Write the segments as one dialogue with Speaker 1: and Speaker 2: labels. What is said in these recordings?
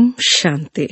Speaker 1: ఓం శాంతి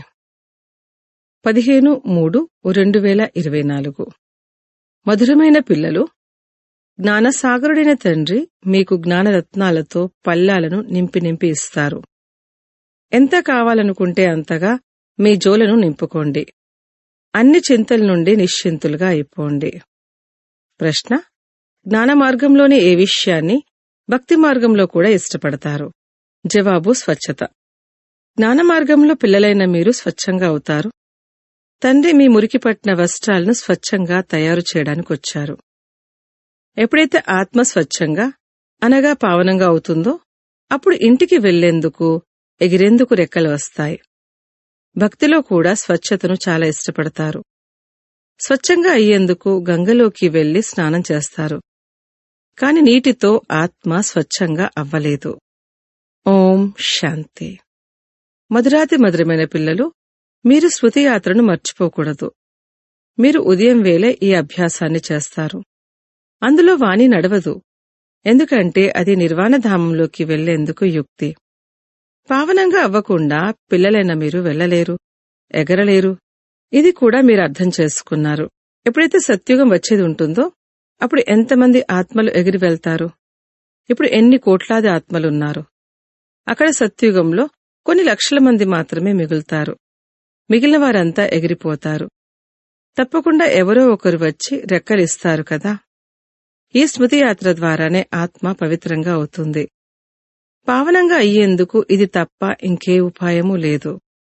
Speaker 1: పదిహేను మూడు రెండు వేల ఇరవై నాలుగు మధురమైన పిల్లలు జ్ఞానసాగరుడైన తండ్రి మీకు జ్ఞానరత్నాలతో పల్లాలను నింపి నింపి ఇస్తారు ఎంత కావాలనుకుంటే అంతగా మీ జోలను నింపుకోండి అన్ని చింతల నుండి నిశ్చింతులుగా అయిపోండి ప్రశ్న జ్ఞాన మార్గంలోని ఏ విషయాన్ని భక్తి మార్గంలో కూడా ఇష్టపడతారు జవాబు స్వచ్ఛత జ్ఞాన మార్గంలో పిల్లలైన మీరు స్వచ్ఛంగా అవుతారు తండ్రి మీ మురికి పట్టిన వస్త్రాలను స్వచ్ఛంగా తయారు చేయడానికి వచ్చారు ఎప్పుడైతే ఆత్మ స్వచ్ఛంగా అనగా పావనంగా అవుతుందో అప్పుడు ఇంటికి వెళ్లేందుకు ఎగిరేందుకు రెక్కలు వస్తాయి భక్తిలో కూడా స్వచ్ఛతను చాలా ఇష్టపడతారు స్వచ్ఛంగా అయ్యేందుకు గంగలోకి వెళ్లి స్నానం చేస్తారు కాని నీటితో ఆత్మ స్వచ్ఛంగా అవ్వలేదు ఓం శాంతి మధురాతి మధురమైన పిల్లలు మీరు శృతి యాత్రను మర్చిపోకూడదు మీరు ఉదయం వేళే ఈ అభ్యాసాన్ని చేస్తారు అందులో వాణి నడవదు ఎందుకంటే అది నిర్వాణధామంలోకి వెళ్లేందుకు యుక్తి పావనంగా అవ్వకుండా పిల్లలైన మీరు వెళ్లలేరు ఎగరలేరు ఇది కూడా మీరు అర్థం చేసుకున్నారు ఎప్పుడైతే సత్యుగం వచ్చేది ఉంటుందో అప్పుడు ఎంతమంది ఆత్మలు ఎగిరి వెళ్తారు ఇప్పుడు ఎన్ని కోట్లాది ఆత్మలున్నారు అక్కడ సత్యుగంలో కొన్ని లక్షల మంది మాత్రమే మిగులుతారు మిగిలిన వారంతా ఎగిరిపోతారు తప్పకుండా ఎవరో ఒకరు వచ్చి రెక్కలిస్తారు కదా ఈ స్మృతి యాత్ర ద్వారానే ఆత్మ పవిత్రంగా అవుతుంది పావనంగా అయ్యేందుకు ఇది తప్ప ఇంకే ఉపాయమూ లేదు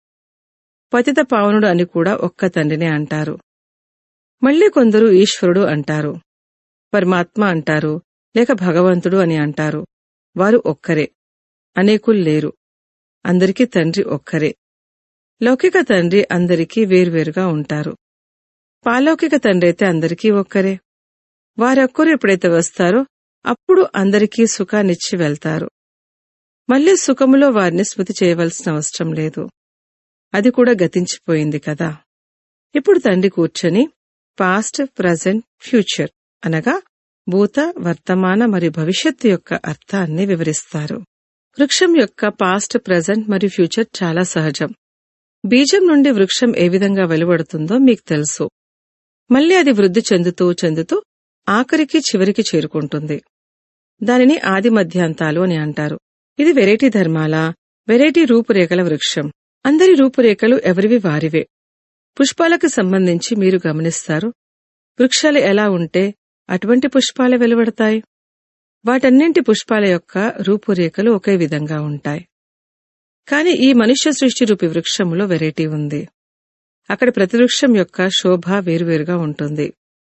Speaker 1: పతిత పావనుడు అని కూడా ఒక్క తండ్రినే అంటారు మళ్ళీ కొందరు ఈశ్వరుడు అంటారు పరమాత్మ అంటారు లేక భగవంతుడు అని అంటారు వారు ఒక్కరే అనేకులు లేరు అందరికీ తండ్రి ఒక్కరే లౌకిక తండ్రి అందరికీ వేర్వేరుగా ఉంటారు పాలౌకిక తండ్రి అయితే అందరికీ ఒక్కరే వారొక్కరు ఎప్పుడైతే వస్తారో అప్పుడు అందరికీ సుఖాన్నిచ్చి వెళ్తారు మళ్లీ సుఖములో వారిని స్మృతి చేయవలసిన అవసరం లేదు అది కూడా గతించిపోయింది కదా ఇప్పుడు తండ్రి కూర్చొని పాస్ట్ ప్రజెంట్ ఫ్యూచర్ అనగా భూత వర్తమాన మరియు భవిష్యత్తు యొక్క అర్థాన్ని వివరిస్తారు వృక్షం యొక్క పాస్ట్ ప్రజెంట్ మరియు ఫ్యూచర్ చాలా సహజం బీజం నుండి వృక్షం ఏ విధంగా వెలువడుతుందో మీకు తెలుసు మళ్ళీ అది వృద్ధి చెందుతూ చెందుతూ ఆఖరికి చివరికి చేరుకుంటుంది దానిని ఆది మధ్యాంతాలు అని అంటారు ఇది వెరైటీ ధర్మాల వెరైటీ రూపురేఖల వృక్షం అందరి రూపురేఖలు ఎవరివి వారివే పుష్పాలకు సంబంధించి మీరు గమనిస్తారు వృక్షాలు ఎలా ఉంటే అటువంటి పుష్పాలు వెలువడతాయి వాటన్నింటి పుష్పాల యొక్క రూపురేఖలు ఒకే విధంగా ఉంటాయి కాని ఈ మనుష్య సృష్టి రూపి వృక్షంలో వెరైటీ ఉంది అక్కడ ప్రతి వృక్షం యొక్క శోభ వేరువేరుగా ఉంటుంది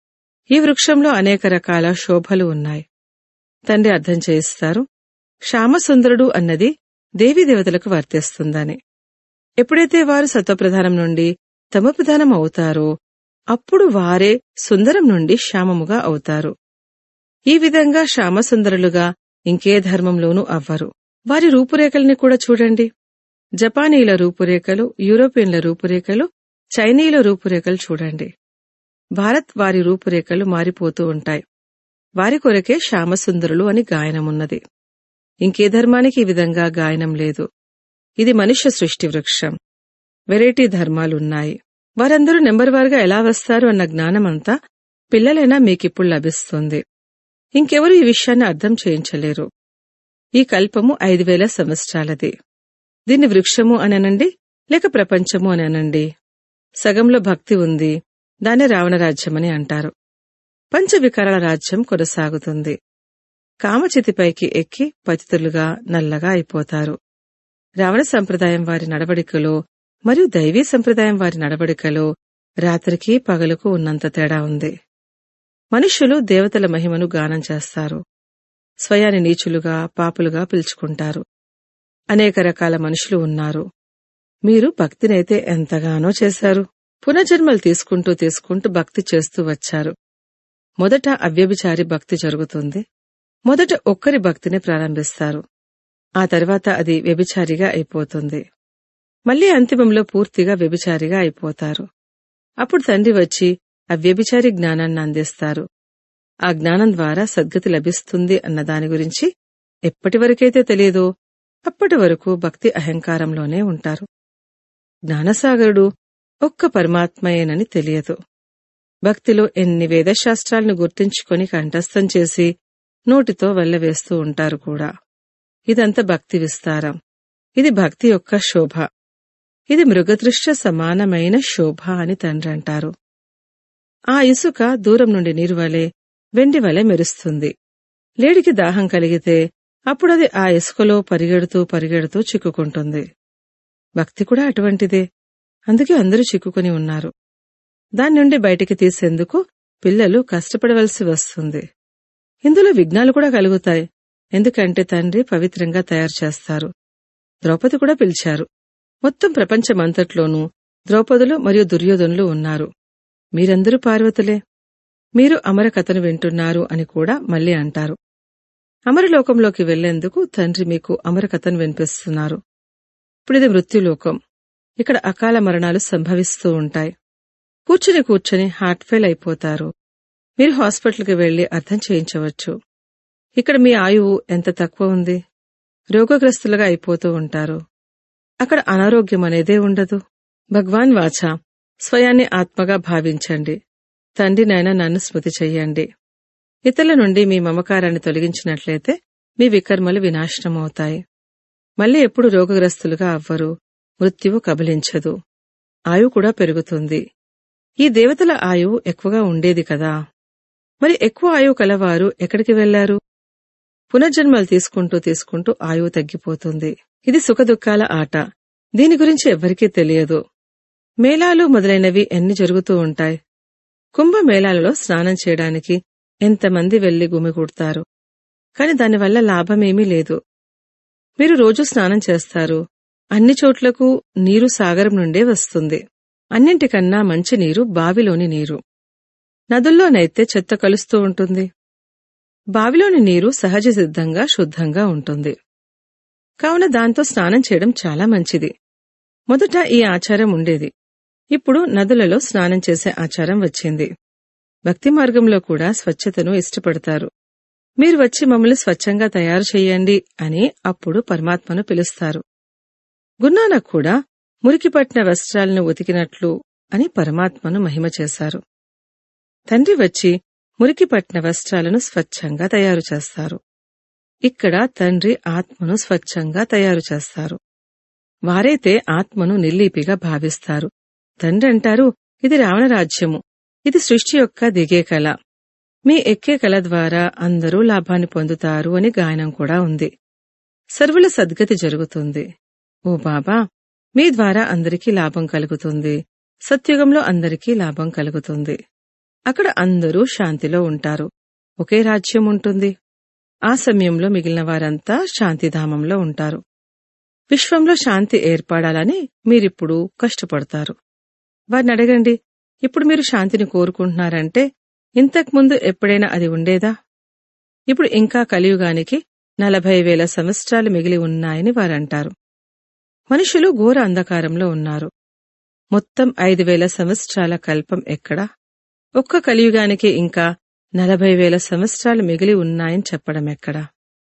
Speaker 1: ఈ వృక్షంలో అనేక రకాల శోభలు ఉన్నాయి తండ్రి అర్థం చేయిస్తారు శ్యామసుందరుడు అన్నది దేవీదేవతలకు వర్తిస్తుందని ఎప్పుడైతే వారు సత్వప్రధానం నుండి తమ ప్రధానం అవుతారో అప్పుడు వారే సుందరం నుండి శ్యామముగా అవుతారు ఈ విధంగా శ్యామసుందరులుగా ఇంకే ధర్మంలోనూ అవ్వరు వారి రూపురేఖల్ని కూడా చూడండి జపానీల రూపురేఖలు యూరోపియన్ల రూపురేఖలు చైనీల రూపురేఖలు చూడండి భారత్ వారి రూపురేఖలు మారిపోతూ ఉంటాయి వారి కొరకే శ్యామసుందరులు అని గాయనమున్నది ఇంకే ధర్మానికి ఈ విధంగా గాయనం లేదు ఇది మనుష్య సృష్టి వృక్షం వెరైటీ ధర్మాలున్నాయి వారందరూ నెంబర్ వారుగా ఎలా వస్తారు అన్న జ్ఞానమంతా పిల్లలైనా మీకిప్పుడు లభిస్తుంది ఇంకెవరు ఈ విషయాన్ని అర్థం చేయించలేరు ఈ కల్పము ఐదు వేల సంవత్సరాలది దీన్ని వృక్షము అననండి లేక ప్రపంచము అని అనండి సగంలో భక్తి ఉంది దాన్ని రావణరాజ్యమని అంటారు పంచవికారాల రాజ్యం కొనసాగుతుంది కామచితిపైకి ఎక్కి పతితులుగా నల్లగా అయిపోతారు రావణ సంప్రదాయం వారి నడవడికలో మరియు దైవీ సంప్రదాయం వారి నడవడికలో రాత్రికి పగలుకు ఉన్నంత తేడా ఉంది మనుష్యులు దేవతల మహిమను గానం చేస్తారు స్వయాన్ని నీచులుగా పాపులుగా పిలుచుకుంటారు అనేక రకాల మనుషులు ఉన్నారు మీరు భక్తినైతే ఎంతగానో చేశారు పునర్జన్మలు తీసుకుంటూ తీసుకుంటూ భక్తి చేస్తూ వచ్చారు మొదట అవ్యభిచారి భక్తి జరుగుతుంది మొదట ఒక్కరి భక్తిని ప్రారంభిస్తారు ఆ తర్వాత అది వ్యభిచారిగా అయిపోతుంది మళ్లీ అంతిమంలో పూర్తిగా వ్యభిచారిగా అయిపోతారు అప్పుడు తండ్రి వచ్చి ఆ వ్యభిచారి జ్ఞానాన్ని అందిస్తారు ఆ జ్ఞానం ద్వారా సద్గతి లభిస్తుంది అన్న దాని గురించి ఎప్పటి వరకైతే తెలియదో అప్పటి వరకు భక్తి అహంకారంలోనే ఉంటారు జ్ఞానసాగరుడు ఒక్క పరమాత్మయేనని తెలియదు భక్తిలో ఎన్ని వేదశాస్త్రాలను గుర్తుంచుకొని కంఠస్థం చేసి నోటితో వెళ్ళవేస్తూ ఉంటారు కూడా ఇదంతా భక్తి విస్తారం ఇది భక్తి యొక్క శోభ ఇది మృగదృష్ట సమానమైన శోభ అని తండ్రి అంటారు ఆ ఇసుక దూరం నుండి నీరు వలె వెండి వలె మెరుస్తుంది లేడికి దాహం కలిగితే అప్పుడది ఆ ఇసుకలో పరిగెడుతూ పరిగెడుతూ చిక్కుకుంటుంది భక్తి కూడా అటువంటిదే అందుకే అందరూ చిక్కుకుని ఉన్నారు దాని నుండి బయటికి తీసేందుకు పిల్లలు కష్టపడవలసి వస్తుంది ఇందులో విఘ్నాలు కూడా కలుగుతాయి ఎందుకంటే తండ్రి పవిత్రంగా తయారు చేస్తారు ద్రౌపది కూడా పిలిచారు మొత్తం ప్రపంచమంతట్లోనూ ద్రౌపదులు మరియు దుర్యోధనులు ఉన్నారు మీరందరూ పార్వతులే మీరు అమర కథను వింటున్నారు అని కూడా మళ్ళీ అంటారు అమరలోకంలోకి వెళ్లేందుకు తండ్రి మీకు అమర కథను వినిపిస్తున్నారు ఇప్పుడిది మృత్యులోకం ఇక్కడ అకాల మరణాలు సంభవిస్తూ ఉంటాయి కూర్చుని కూర్చుని హార్ట్ ఫెయిల్ అయిపోతారు మీరు హాస్పిటల్కి వెళ్లి అర్థం చేయించవచ్చు ఇక్కడ మీ ఆయువు ఎంత తక్కువ ఉంది రోగగ్రస్తులుగా అయిపోతూ ఉంటారు అక్కడ అనారోగ్యం అనేదే ఉండదు భగవాన్ వాచ స్వయాన్ని ఆత్మగా భావించండి తండ్రినైనా నన్ను స్మృతి చెయ్యండి ఇతరుల నుండి మీ మమకారాన్ని తొలగించినట్లయితే మీ వికర్మలు వినాశనమవుతాయి మళ్ళీ ఎప్పుడు రోగగ్రస్తులుగా అవ్వరు మృత్యువు కబలించదు ఆయువు కూడా పెరుగుతుంది ఈ దేవతల ఆయువు ఎక్కువగా ఉండేది కదా మరి ఎక్కువ ఆయువు కలవారు ఎక్కడికి వెళ్లారు పునర్జన్మలు తీసుకుంటూ తీసుకుంటూ ఆయువు తగ్గిపోతుంది ఇది సుఖదుఖాల ఆట దీని గురించి ఎవ్వరికీ తెలియదు మేళాలు మొదలైనవి ఎన్ని జరుగుతూ ఉంటాయి కుంభమేళాలలో స్నానం చేయడానికి ఎంతమంది వెళ్లి గుమిగూడతారు కాని దానివల్ల లాభమేమీ లేదు మీరు రోజూ స్నానం చేస్తారు అన్ని చోట్లకు నీరు సాగరం నుండే వస్తుంది అన్నింటికన్నా మంచి నీరు బావిలోని నీరు నదుల్లోనైతే చెత్త కలుస్తూ ఉంటుంది బావిలోని నీరు సహజ సిద్ధంగా శుద్ధంగా ఉంటుంది కావున దాంతో స్నానం చేయడం చాలా మంచిది మొదట ఈ ఆచారం ఉండేది ఇప్పుడు నదులలో స్నానం చేసే ఆచారం వచ్చింది భక్తి మార్గంలో కూడా స్వచ్ఛతను ఇష్టపడతారు మీరు వచ్చి మమ్మల్ని స్వచ్ఛంగా తయారు చేయండి అని అప్పుడు పరమాత్మను పిలుస్తారు గురునానక్ కూడా మురికి పట్టిన వస్త్రాలను ఉతికినట్లు అని పరమాత్మను మహిమ చేశారు తండ్రి వచ్చి మురికి పట్టిన వస్త్రాలను స్వచ్ఛంగా తయారు చేస్తారు ఇక్కడ తండ్రి ఆత్మను స్వచ్ఛంగా తయారు చేస్తారు వారైతే ఆత్మను నిర్లీపిగా భావిస్తారు తండ్రి అంటారు ఇది రావణరాజ్యము ఇది సృష్టి యొక్క దిగే కళ మీ ఎక్కే కళ ద్వారా అందరూ లాభాన్ని పొందుతారు అని గాయనం కూడా ఉంది సర్వుల సద్గతి జరుగుతుంది ఓ బాబా మీ ద్వారా అందరికీ లాభం కలుగుతుంది సత్యుగంలో అందరికీ లాభం కలుగుతుంది అక్కడ అందరూ శాంతిలో ఉంటారు ఒకే రాజ్యం ఉంటుంది ఆ సమయంలో మిగిలిన వారంతా శాంతిధామంలో ఉంటారు విశ్వంలో శాంతి ఏర్పడాలని మీరిప్పుడు కష్టపడతారు వారిని అడగండి ఇప్పుడు మీరు శాంతిని కోరుకుంటున్నారంటే ఇంతకుముందు ఎప్పుడైనా అది ఉండేదా ఇప్పుడు ఇంకా కలియుగానికి నలభై వేల సంవత్సరాలు మిగిలి ఉన్నాయని వారంటారు మనుషులు ఘోర అంధకారంలో ఉన్నారు మొత్తం ఐదు వేల సంవత్సరాల కల్పం ఎక్కడా ఒక్క కలియుగానికి ఇంకా నలభై వేల సంవత్సరాలు మిగిలి ఉన్నాయని చెప్పడం ఎక్కడా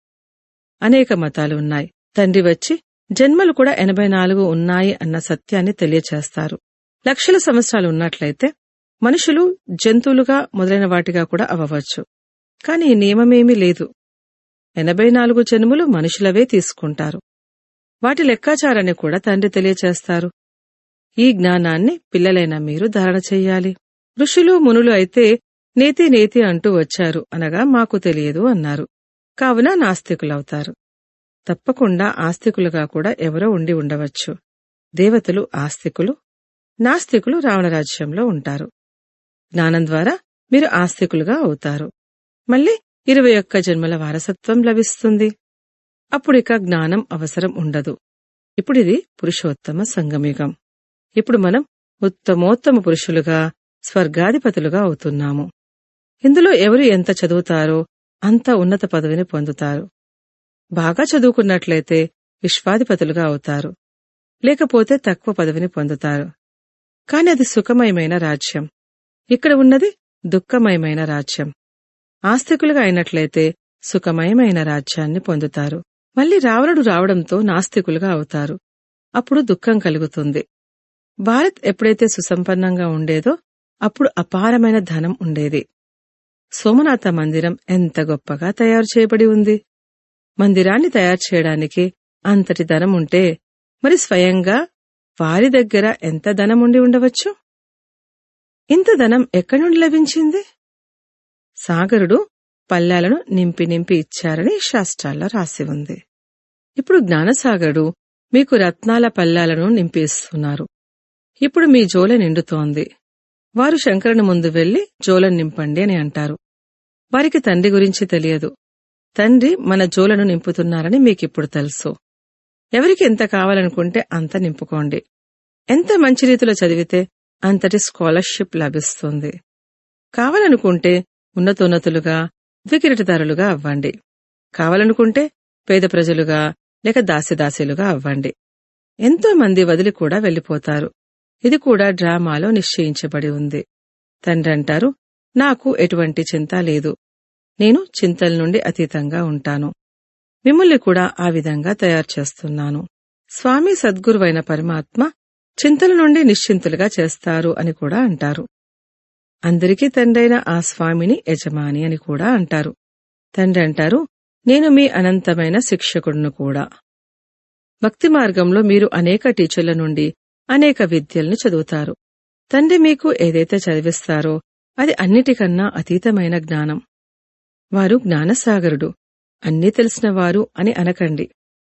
Speaker 1: అనేక మతాలు ఉన్నాయి తండ్రి వచ్చి జన్మలు కూడా ఎనభై నాలుగు ఉన్నాయి అన్న సత్యాన్ని తెలియచేస్తారు లక్షల సంవత్సరాలు ఉన్నట్లయితే మనుషులు జంతువులుగా మొదలైన వాటిగా కూడా అవ్వవచ్చు కాని ఈ నియమమేమీ లేదు ఎనభై నాలుగు జన్మలు మనుషులవే తీసుకుంటారు వాటి లెక్కాచారాన్ని కూడా తండ్రి తెలియచేస్తారు ఈ జ్ఞానాన్ని పిల్లలైన మీరు ధారణ చెయ్యాలి ఋషులు మునులు అయితే నేతి నేతి అంటూ వచ్చారు అనగా మాకు తెలియదు అన్నారు కావున నాస్తికులవుతారు తప్పకుండా ఆస్తికులుగా కూడా ఎవరో ఉండి ఉండవచ్చు దేవతలు ఆస్తికులు నాస్తికులు రావణరాజ్యంలో ఉంటారు జ్ఞానం ద్వారా మీరు ఆస్తికులుగా అవుతారు మళ్ళీ ఇరవై ఒక్క జన్మల వారసత్వం లభిస్తుంది అప్పుడిక జ్ఞానం అవసరం ఉండదు ఇప్పుడిది పురుషోత్తమ సంగమయుగం ఇప్పుడు మనం ఉత్తమోత్తమ పురుషులుగా స్వర్గాధిపతులుగా అవుతున్నాము ఇందులో ఎవరు ఎంత చదువుతారో అంత ఉన్నత పదవిని పొందుతారు బాగా చదువుకున్నట్లయితే విశ్వాధిపతులుగా అవుతారు లేకపోతే తక్కువ పదవిని పొందుతారు కాని అది సుఖమయమైన రాజ్యం ఇక్కడ ఉన్నది దుఃఖమయమైన రాజ్యం ఆస్తికులుగా అయినట్లయితే సుఖమయమైన రాజ్యాన్ని పొందుతారు మళ్ళీ రావణుడు రావడంతో నాస్తికులుగా అవుతారు అప్పుడు దుఃఖం కలుగుతుంది భారత్ ఎప్పుడైతే సుసంపన్నంగా ఉండేదో అప్పుడు అపారమైన ధనం ఉండేది సోమనాథ మందిరం ఎంత గొప్పగా తయారు చేయబడి ఉంది మందిరాన్ని తయారు చేయడానికి అంతటి ధనం ఉంటే మరి స్వయంగా వారి దగ్గర ఎంత ధనం ఉండి ఉండవచ్చు ఇంత ధనం ఎక్కడి నుండి లభించింది సాగరుడు పల్లాలను నింపి నింపి ఇచ్చారని శాస్త్రాల్లో రాసి ఉంది ఇప్పుడు జ్ఞానసాగరుడు మీకు రత్నాల పల్లాలను నింపి ఇస్తున్నారు ఇప్పుడు మీ జోల నిండుతోంది వారు శంకరుని ముందు వెళ్లి జోలను నింపండి అని అంటారు వారికి తండ్రి గురించి తెలియదు తండ్రి మన జోలను నింపుతున్నారని మీకిప్పుడు తెలుసు ఎవరికి ఎంత కావాలనుకుంటే అంత నింపుకోండి ఎంత మంచి రీతిలో చదివితే అంతటి స్కాలర్షిప్ లభిస్తుంది కావాలనుకుంటే ఉన్నతోన్నతులుగా ద్వికిరీటదారులుగా అవ్వండి కావాలనుకుంటే పేద ప్రజలుగా లేక దాసిదాసీలుగా అవ్వండి ఎంతో మంది వదిలి కూడా వెళ్లిపోతారు ఇది కూడా డ్రామాలో నిశ్చయించబడి ఉంది తండ్రి అంటారు నాకు ఎటువంటి చింత లేదు నేను చింతల నుండి అతీతంగా ఉంటాను మిమ్మల్ని కూడా ఆ విధంగా తయారు చేస్తున్నాను స్వామి సద్గురువైన పరమాత్మ చింతల నుండి నిశ్చింతులుగా చేస్తారు అని కూడా అంటారు అందరికీ తండ్రైన ఆ స్వామిని యజమాని అని కూడా అంటారు తండ్రి అంటారు నేను మీ అనంతమైన శిక్షకుడును కూడా భక్తి మార్గంలో మీరు అనేక టీచర్ల నుండి అనేక విద్యలను చదువుతారు తండ్రి మీకు ఏదైతే చదివిస్తారో అది అన్నిటికన్నా అతీతమైన జ్ఞానం వారు జ్ఞానసాగరుడు అన్నీ తెలిసినవారు అని అనకండి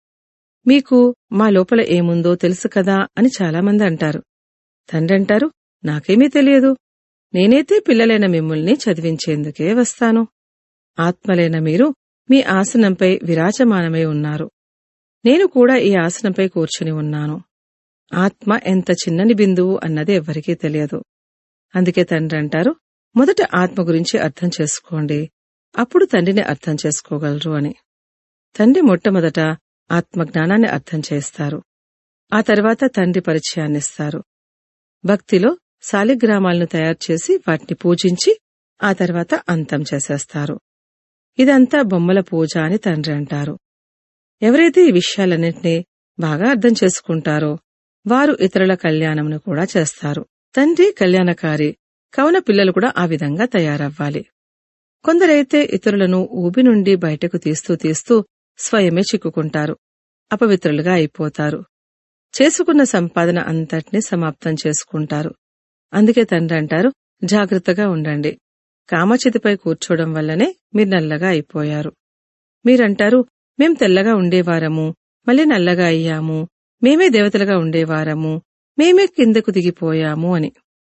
Speaker 1: మీకు మా లోపల ఏముందో తెలుసు కదా అని చాలామంది అంటారు తండ్రి అంటారు నాకేమీ తెలియదు నేనైతే పిల్లలైన మిమ్మల్ని చదివించేందుకే వస్తాను ఆత్మలైన మీరు మీ ఆసనంపై విరాజమానమై ఉన్నారు నేను కూడా ఈ ఆసనంపై కూర్చుని ఉన్నాను ఆత్మ ఎంత చిన్నని బిందువు అన్నది ఎవ్వరికీ తెలియదు అందుకే తండ్రి అంటారు మొదట ఆత్మ గురించి అర్థం చేసుకోండి అప్పుడు తండ్రిని అర్థం చేసుకోగలరు అని తండ్రి మొట్టమొదట ఆత్మజ్ఞానాన్ని అర్థం చేస్తారు ఆ తర్వాత తండ్రి పరిచయాన్నిస్తారు భక్తిలో శాలిగ్రామాలను తయారు చేసి వాటిని పూజించి ఆ తర్వాత అంతం చేసేస్తారు ఇదంతా బొమ్మల పూజ అని తండ్రి అంటారు ఎవరైతే ఈ విషయాలన్నింటినీ బాగా అర్థం చేసుకుంటారో వారు ఇతరుల కళ్యాణమును కూడా చేస్తారు తండ్రి కళ్యాణకారి కవన పిల్లలు కూడా ఆ విధంగా తయారవ్వాలి కొందరైతే ఇతరులను ఊబి నుండి బయటకు తీస్తూ తీస్తూ స్వయమే చిక్కుకుంటారు అపవిత్రులుగా అయిపోతారు చేసుకున్న సంపాదన అంతటినీ సమాప్తం చేసుకుంటారు అందుకే తండ్రి అంటారు జాగ్రత్తగా ఉండండి కామచితిపై కూర్చోవడం వల్లనే మీరు నల్లగా అయిపోయారు మీరంటారు మేం తెల్లగా ఉండేవారము మళ్ళీ నల్లగా అయ్యాము మేమే దేవతలుగా ఉండేవారము మేమే కిందకు దిగిపోయాము అని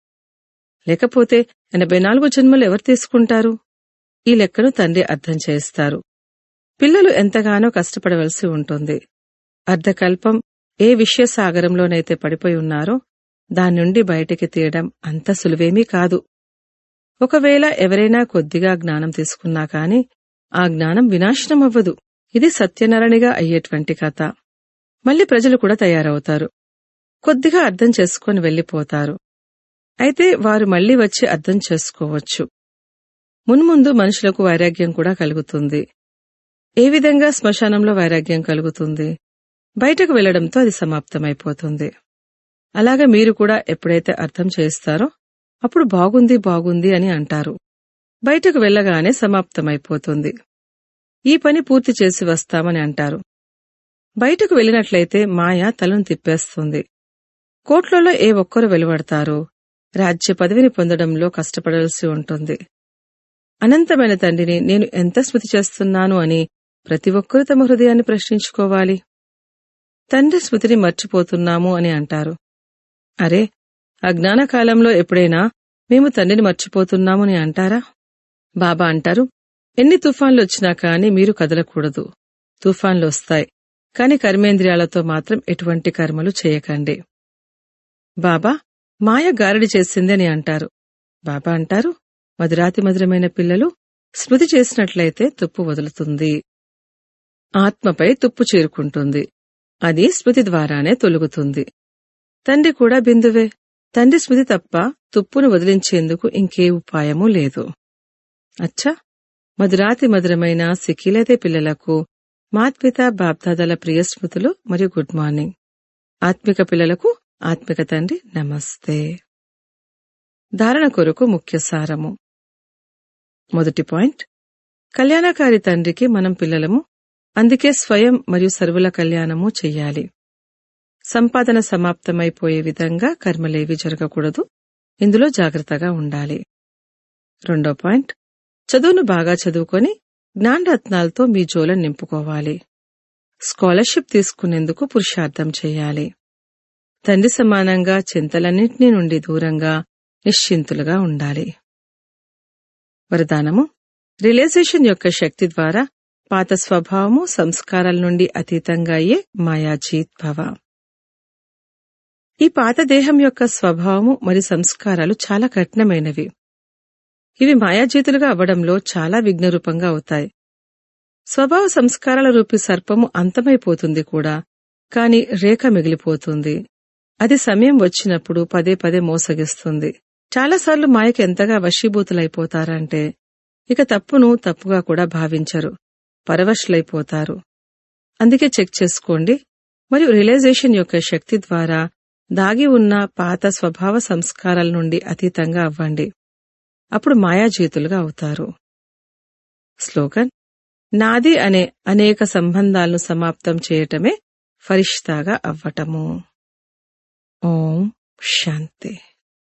Speaker 1: లేకపోతే ఎనభై నాలుగు జన్మలు ఎవరు తీసుకుంటారు ఈ లెక్కను తండ్రి అర్థం చేస్తారు పిల్లలు ఎంతగానో కష్టపడవలసి ఉంటుంది అర్ధకల్పం ఏ విషయ సాగరంలోనైతే పడిపోయి ఉన్నారో దాని నుండి బయటికి తీయడం అంత సులువేమీ కాదు ఒకవేళ ఎవరైనా కొద్దిగా జ్ఞానం తీసుకున్నా కాని ఆ జ్ఞానం వినాశనం అవ్వదు ఇది సత్యనరణిగా అయ్యేటువంటి కథ మళ్ళీ ప్రజలు కూడా తయారవుతారు కొద్దిగా అర్థం చేసుకుని వెళ్లిపోతారు అయితే వారు మళ్లీ వచ్చి అర్థం చేసుకోవచ్చు మున్ముందు మనుషులకు వైరాగ్యం కూడా కలుగుతుంది ఏ విధంగా శ్మశానంలో వైరాగ్యం కలుగుతుంది బయటకు వెళ్లడంతో అది సమాప్తమైపోతుంది అలాగే మీరు కూడా ఎప్పుడైతే అర్థం చేస్తారో అప్పుడు బాగుంది బాగుంది అని అంటారు బయటకు వెళ్లగానే సమాప్తమైపోతుంది ఈ పని పూర్తి చేసి వస్తామని అంటారు బయటకు వెళ్ళినట్లయితే మాయ తలను తిప్పేస్తుంది కోట్లలో ఏ ఒక్కరు వెలువడతారో రాజ్య పదవిని పొందడంలో కష్టపడాల్సి ఉంటుంది అనంతమైన తండ్రిని నేను ఎంత స్మృతి చేస్తున్నాను అని ప్రతి ఒక్కరూ తమ హృదయాన్ని ప్రశ్నించుకోవాలి తండ్రి స్మృతిని మర్చిపోతున్నాము అని అంటారు అరే అజ్ఞాన కాలంలో ఎప్పుడైనా మేము తండ్రిని మర్చిపోతున్నాము అని అంటారా బాబా అంటారు ఎన్ని తుఫాన్లు వచ్చినా కాని మీరు కదలకూడదు తుఫాన్లు వస్తాయి కాని కర్మేంద్రియాలతో మాత్రం ఎటువంటి కర్మలు చేయకండి బాబా మాయ గారడి చేసింది అని అంటారు బాబా అంటారు మధురాతి మధురమైన పిల్లలు స్మృతి చేసినట్లయితే తుప్పు వదులుతుంది ఆత్మపై తుప్పు చేరుకుంటుంది అది స్మృతి ద్వారానే తొలుగుతుంది తండ్రి కూడా బిందువే తండ్రి స్మృతి తప్ప తుప్పును వదిలించేందుకు ఇంకే ఉపాయమూ లేదు అచ్చా మధురాతి మధురమైన సిక్కిలతే పిల్లలకు మాత్పిత బాప్దాదాల ప్రియ స్మృతులు మరియు గుడ్ మార్నింగ్ ఆత్మిక పిల్లలకు ఆత్మిక తండ్రి నమస్తే ధారణ కొరకు ముఖ్య సారము మొదటి పాయింట్ కళ్యాణకారి తండ్రికి మనం పిల్లలము అందుకే స్వయం మరియు సర్వుల కళ్యాణము చెయ్యాలి సంపాదన సమాప్తమైపోయే విధంగా కర్మలేవి జరగకూడదు ఇందులో జాగ్రత్తగా ఉండాలి రెండో పాయింట్ చదువును బాగా చదువుకొని జ్ఞానరత్నాలతో మీ జోలను నింపుకోవాలి స్కాలర్షిప్ తీసుకునేందుకు పురుషార్థం చేయాలి తండ్రి సమానంగా చింతలన్నింటినీ నుండి దూరంగా నిశ్చింతులుగా ఉండాలి వరదానము రియలైజేషన్ యొక్క శక్తి ద్వారా పాత స్వభావము సంస్కారాల నుండి అతీతంగా అయ్యే మాయాజీత్ భవ ఈ పాత దేహం యొక్క స్వభావము మరియు సంస్కారాలు చాలా కఠినమైనవి ఇవి మాయాజీతులుగా అవ్వడంలో చాలా విఘ్నరూపంగా అవుతాయి స్వభావ సంస్కారాల రూపి సర్పము అంతమైపోతుంది కూడా కాని రేఖ మిగిలిపోతుంది అది సమయం వచ్చినప్పుడు పదే పదే మోసగిస్తుంది చాలాసార్లు మాయకు ఎంతగా వశీభూతులైపోతారంటే ఇక తప్పును తప్పుగా కూడా భావించరు పరవశులైపోతారు అందుకే చెక్ చేసుకోండి మరియు రియలైజేషన్ యొక్క శక్తి ద్వారా దాగి ఉన్న పాత స్వభావ సంస్కారాల నుండి అతీతంగా అవ్వండి అప్పుడు మాయాజీతులుగా అవుతారు స్లోగన్ నాది అనే అనేక సంబంధాలను సమాప్తం చేయటమే ఫరిష్తాగా అవ్వటము ఓం శాంతి